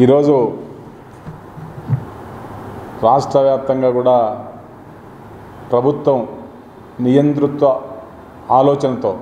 ఈరోజు రాష్ట్ర వ్యాప్తంగా కూడా ప్రభుత్వం నియంతృత్వ ఆలోచనతో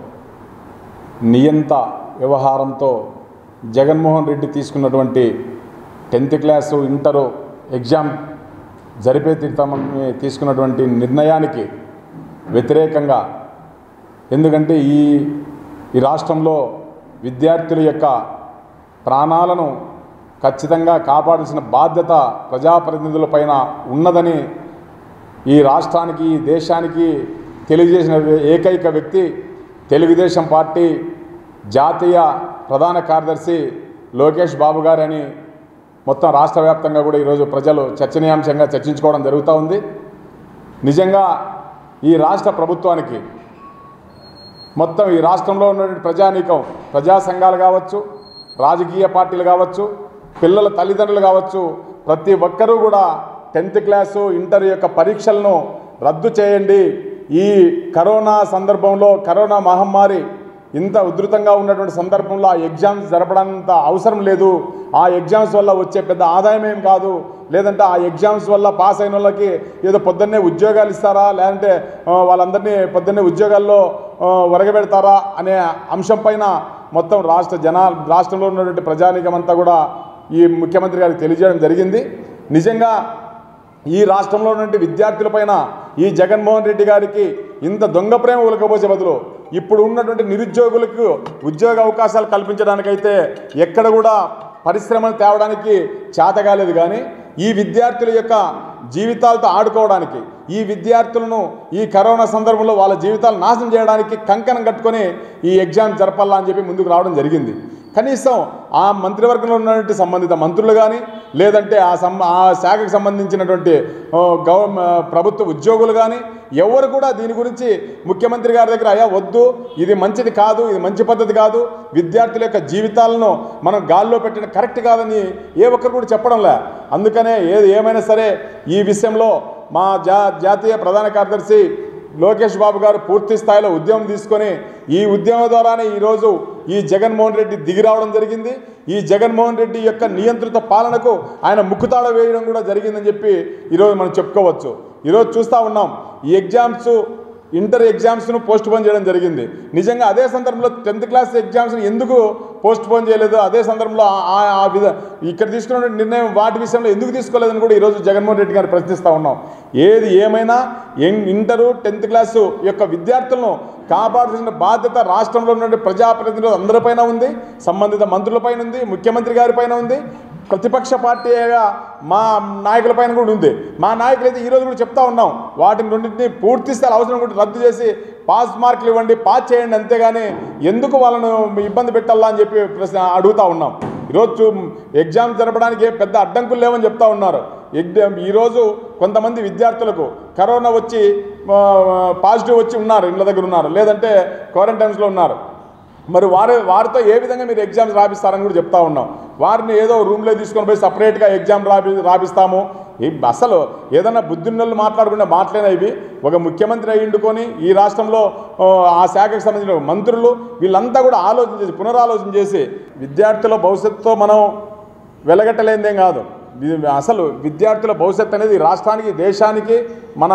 నియంత వ్యవహారంతో జగన్మోహన్ రెడ్డి తీసుకున్నటువంటి టెన్త్ క్లాసు ఇంటరు ఎగ్జామ్ జరిపే తీర్థమని తీసుకున్నటువంటి నిర్ణయానికి వ్యతిరేకంగా ఎందుకంటే ఈ ఈ రాష్ట్రంలో విద్యార్థుల యొక్క ప్రాణాలను ఖచ్చితంగా కాపాడాల్సిన బాధ్యత ప్రజాప్రతినిధులపైన ఉన్నదని ఈ రాష్ట్రానికి ఈ దేశానికి తెలియజేసిన ఏకైక వ్యక్తి తెలుగుదేశం పార్టీ జాతీయ ప్రధాన కార్యదర్శి లోకేష్ బాబు గారని మొత్తం రాష్ట్ర వ్యాప్తంగా కూడా ఈరోజు ప్రజలు చర్చనీయాంశంగా చర్చించుకోవడం జరుగుతూ ఉంది నిజంగా ఈ రాష్ట్ర ప్రభుత్వానికి మొత్తం ఈ రాష్ట్రంలో ఉన్నటువంటి ప్రజానీకం ప్రజా సంఘాలు కావచ్చు రాజకీయ పార్టీలు కావచ్చు పిల్లల తల్లిదండ్రులు కావచ్చు ప్రతి ఒక్కరూ కూడా టెన్త్ క్లాసు ఇంటర్ యొక్క పరీక్షలను రద్దు చేయండి ఈ కరోనా సందర్భంలో కరోనా మహమ్మారి ఇంత ఉధృతంగా ఉన్నటువంటి సందర్భంలో ఆ ఎగ్జామ్స్ జరపడంత అవసరం లేదు ఆ ఎగ్జామ్స్ వల్ల వచ్చే పెద్ద ఆదాయం ఏం కాదు లేదంటే ఆ ఎగ్జామ్స్ వల్ల పాస్ అయిన వాళ్ళకి ఏదో పొద్దున్నే ఉద్యోగాలు ఇస్తారా లేదంటే ఆ, వాళ్ళందరినీ పొద్దున్నే ఉద్యోగాల్లో ఆ, వరగబెడతారా అనే అంశం పైన మొత్తం రాష్ట్ర జనా రాష్ట్రంలో ఉన్నటువంటి ప్రజానీకమంతా కూడా ఈ ముఖ్యమంత్రి గారికి తెలియజేయడం జరిగింది నిజంగా ఈ రాష్ట్రంలో ఉన్నటువంటి విద్యార్థులపైన ఈ జగన్మోహన్ రెడ్డి గారికి ఇంత దొంగ ప్రేమ ఉలకబోసే బదులు ఇప్పుడు ఉన్నటువంటి నిరుద్యోగులకు ఉద్యోగ అవకాశాలు కల్పించడానికైతే ఎక్కడ కూడా పరిశ్రమలు తేవడానికి చేత కాలేదు కానీ ఈ విద్యార్థుల యొక్క జీవితాలతో ఆడుకోవడానికి ఈ విద్యార్థులను ఈ కరోనా సందర్భంలో వాళ్ళ జీవితాలు నాశనం చేయడానికి కంకణం కట్టుకొని ఈ ఎగ్జామ్ జరపాలా అని చెప్పి ముందుకు రావడం జరిగింది కనీసం ఆ మంత్రివర్గంలో ఉన్నటువంటి సంబంధిత మంత్రులు కానీ లేదంటే ఆ సం ఆ శాఖకు సంబంధించినటువంటి ఆ, గవ ఆ, ప్రభుత్వ ఉద్యోగులు కానీ ఎవరు కూడా దీని గురించి ముఖ్యమంత్రి గారి దగ్గర అయ్యా వద్దు ఇది మంచిది కాదు ఇది మంచి పద్ధతి కాదు విద్యార్థుల యొక్క జీవితాలను మనం గాల్లో పెట్టడం కరెక్ట్ కాదని ఏ ఒక్కరు కూడా చెప్పడంలే అందుకనే ఏది ఏమైనా సరే ఈ విషయంలో మా జా జాతీయ ప్రధాన కార్యదర్శి లోకేష్ బాబు గారు పూర్తి స్థాయిలో ఉద్యమం తీసుకొని ఈ ఉద్యమం ద్వారానే ఈరోజు ఈ జగన్మోహన్ రెడ్డి దిగి రావడం జరిగింది ఈ జగన్మోహన్ రెడ్డి యొక్క నియంత్రిత పాలనకు ఆయన ముక్కుతాడ వేయడం కూడా జరిగిందని చెప్పి ఈరోజు మనం చెప్పుకోవచ్చు ఈరోజు చూస్తూ ఉన్నాం ఈ ఎగ్జామ్స్ ఇంటర్ ఎగ్జామ్స్ను పోస్ట్ పోన్ చేయడం జరిగింది నిజంగా అదే సందర్భంలో టెన్త్ క్లాస్ ఎగ్జామ్స్ని ఎందుకు పోస్ట్ పోన్ చేయలేదు అదే సందర్భంలో ఆ- ఆ- ఆ విధ ఇక్కడ తీసుకున్న నిర్ణయం వాటి విషయంలో ఎందుకు తీసుకోలేదని కూడా ఈరోజు జగన్మోహన్ రెడ్డి గారు ప్రశ్నిస్తూ ఉన్నాం ఏది ఏమైనా ఎన్- ఇంటరు టెన్త్ క్లాసు యొక్క విద్యార్థులను కాపాడాల్సిన బాధ్యత రాష్ట్రంలో ఉన్న ప్రజాప్రతినిధులు అందరిపైన ఉంది సంబంధిత మంత్రులపైన ఉంది ముఖ్యమంత్రి గారి పైన ఉంది ప్రతిపక్ష పార్టీగా మా నాయకులపైన కూడా ఉంది మా నాయకులు అయితే ఈరోజు కూడా చెప్తా ఉన్నాం వాటిని రెండింటిని పూర్తి స్థాయి అవసరం కూడా రద్దు చేసి పాస్ మార్కులు ఇవ్వండి పాస్ చేయండి అంతేగాని ఎందుకు వాళ్ళను ఇబ్బంది పెట్టాలా అని చెప్పి ప్రశ్న అడుగుతా ఉన్నాం ఈరోజు చూ- ఎగ్జామ్ జరపడానికి ఏ పెద్ద అడ్డంకులు లేవని చెప్తా ఉన్నారు ఎగ్జామ్ ఈరోజు కొంతమంది విద్యార్థులకు కరోనా వచ్చి ఆ, పాజిటివ్ వచ్చి ఉన్నారు ఇళ్ళ దగ్గర ఉన్నారు లేదంటే క్వారంటైన్స్లో ఉన్నారు మరి వారి వారితో ఏ విధంగా మీరు ఎగ్జామ్స్ రాపిస్తారని కూడా చెప్తా ఉన్నాం వారిని ఏదో రూమ్లో తీసుకొని పోయి సపరేట్గా ఎగ్జామ్ రాపి రాపిస్తాము ఈ అసలు ఏదన్నా బుద్ధిన్నోళ్ళు మాట్లాడుకునే మాటలేనా ఇవి ఒక ముఖ్యమంత్రి అయ్యిండుకొని ఈ రాష్ట్రంలో ఆ, ఆ శాఖకు సంబంధించిన మంత్రులు వీళ్ళంతా కూడా ఆలోచన చేసి పునరాలోచన చేసి విద్యార్థుల భవిష్యత్తుతో మనం వెలగట్టలేనిదేం కాదు ఇది అసలు విద్యార్థుల భవిష్యత్తు అనేది రాష్ట్రానికి దేశానికి మన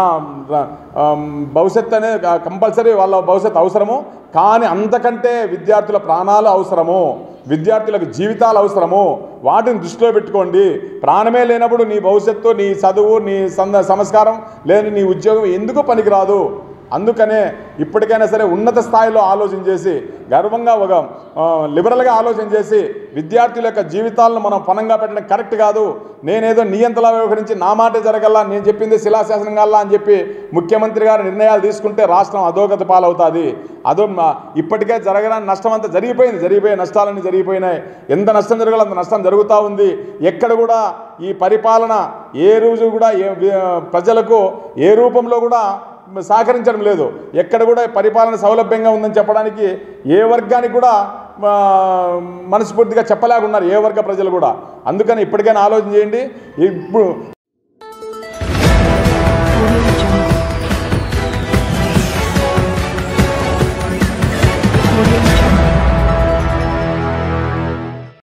ఆమ్, భవిష్యత్తు అనేది కంపల్సరీ వాళ్ళ భవిష్యత్తు అవసరము కానీ అంతకంటే విద్యార్థుల ప్రాణాలు అవసరము విద్యార్థులకు జీవితాలు అవసరము వాటిని దృష్టిలో పెట్టుకోండి ప్రాణమే లేనప్పుడు నీ భవిష్యత్తు నీ చదువు నీ సంద సంస్కారం లేని నీ ఉద్యోగం ఎందుకు పనికిరాదు అందుకనే ఇప్పటికైనా సరే ఉన్నత స్థాయిలో ఆలోచన చేసి గర్వంగా ఒక ఆ, లిబరల్గా ఆలోచన చేసి విద్యార్థుల యొక్క జీవితాలను మనం పనంగా పెట్టడం కరెక్ట్ కాదు నేనేదో నియంతలా వ్యవహరించి నా మాటే జరగల్లా నేను చెప్పింది శిలాశాసనం కల్లా అని చెప్పి ముఖ్యమంత్రి గారు నిర్ణయాలు తీసుకుంటే రాష్ట్రం అధోగతి పాలవుతుంది అదో మా- ఇప్పటికే జరగడానికి నష్టం అంతా జరిగిపోయింది జరిగిపోయే నష్టాలన్నీ జరిగిపోయినాయి ఎంత నష్టం జరగాలో అంత నష్టం జరుగుతూ ఉంది ఎక్కడ కూడా ఈ పరిపాలన ఏ రోజు కూడా ఏ ప్రజలకు ఏ రూపంలో కూడా సహకరించడం లేదు ఎక్కడ కూడా పరిపాలన సౌలభ్యంగా ఉందని చెప్పడానికి ఏ వర్గానికి కూడా ఆ, మనస్ఫూర్తిగా చెప్పలేకున్నారు ఏ వర్గ ప్రజలు కూడా అందుకని ఇప్పటికైనా ఆలోచన చేయండి ఇప్పుడు